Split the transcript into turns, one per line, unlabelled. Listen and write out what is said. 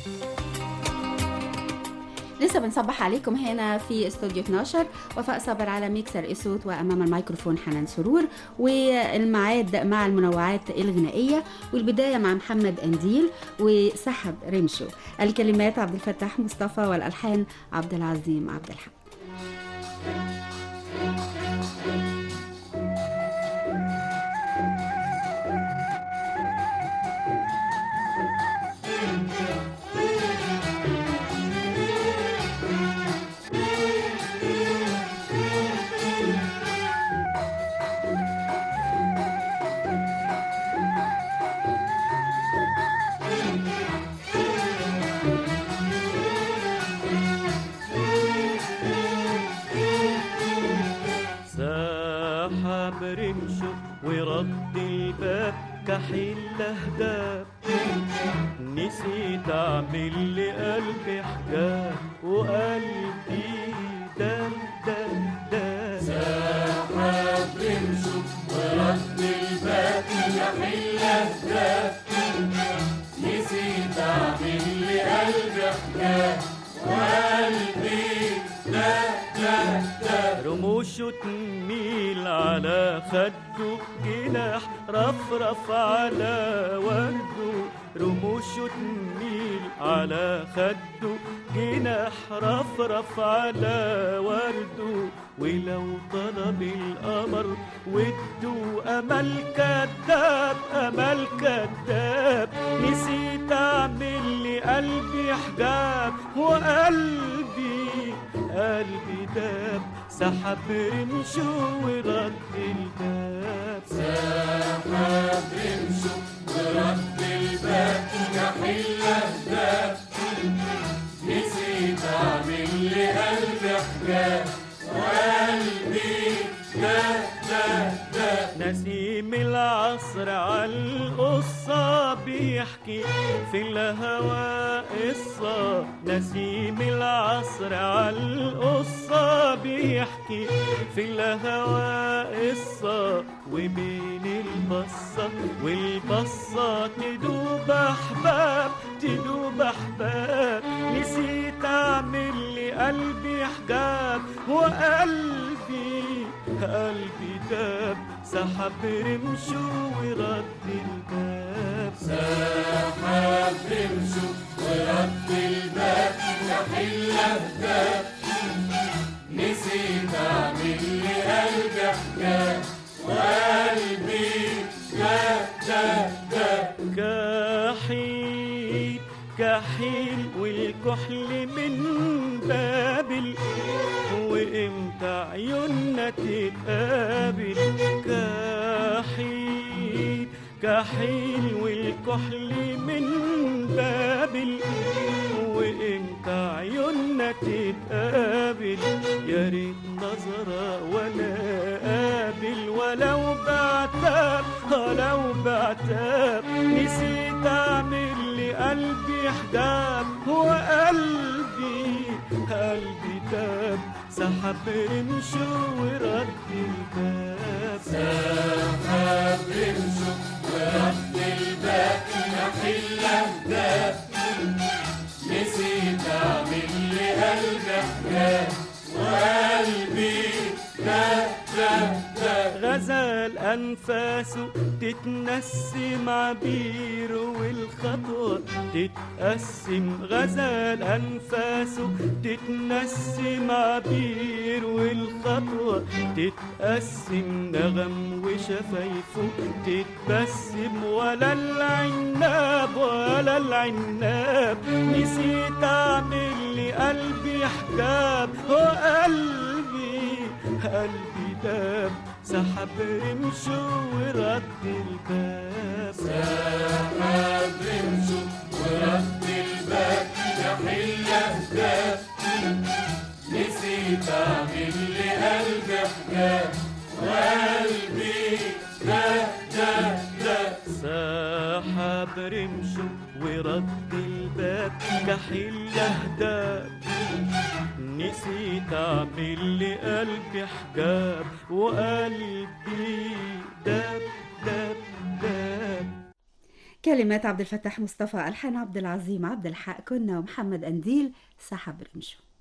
لسه بنصبح عليكم هنا في استوديو 12 وفاء صابر على ميكسر اسوت وامام الميكروفون حنان سرور والميعاد مع المنوعات الغنائيه والبدايه مع محمد انديل وسحب رمشو الكلمات عبد الفتاح مصطفى والالحان عبد العظيم عبد الحميد
سحب رمشه ورد الباب كحيل لهداب نسيت اعمل لقلبي حجاب وقلبي دم دم دم
سحب رمشه ورد الباب كحيل لهداب نسيت اعمل لقلبي حجاب وقلبي لا لا لا
رموشه تميل على خده جناح رفرف على ورده رموشه تميل على خده جناح رفرف على ورده ولو طلب القمر وده امل كذاب امل كذاب نسيت اعمل لقلبي حجاب وقلبي قلبي داب سحب رمشه ورد الباب
سحب رمشه ورد الباب كحيل لهداب نسيت اعمل لقلبي حجاب وقلبي لا لا لا
نسيم العصر عالقصة بيحكي في الهوى قصة نسيم العصر عالقصة بيحكي في الهوى قصة وبين البصة والبصة تدوب أحباب تدوب أحباب نسيت أعمل لقلبي حجاب وقلبي قلبي داب سحب رمشه ورد الباب
سحب رمشه ورد الباب كحيل لهداب نسيت اعمل لقلبي حجاب وقلبي لا لا لا
كحيل كحيل والكحل من بابل وامتى عيوننا تتقابل كحيل كحيل والكحل من بابل وامتى عيوننا تتقابل يا ريت نظرة ولا قابل ولو بعتاب ولو بعتاب نسيت اعمل لقلبي حجاب وقلبي قلبي تاب سحب رمشه ورد الباب
سحب رمشه ورد الباب كحيل لهداب نسيت اعمل لقلبي حجاب وقلبي لا لا لا
غزال أنفاسه تتنسم عبيره والخطوة تتقسم غزال أنفاسه تتنسم عبيره والخطوة تتقسم نغم وشفايفه تتبسم ولا العناب ولا العناب نسيت أعمل لقلبي حجاب وقلبي قلبي داب سحب رمشه ورد الباب
سحب رمشه ورد الباب كحيل لهداب نسيت اعمل لقلبي حجاب وقلبي لا لا لا
سحب رمشه ورد الباب كحيل لهداب نسيت اعمل لقلبي حجاب وقلبي داب داب داب
كلمات عبد الفتاح مصطفى ألحان عبد العظيم عبد الحق كنا ومحمد أنديل سحب رمشه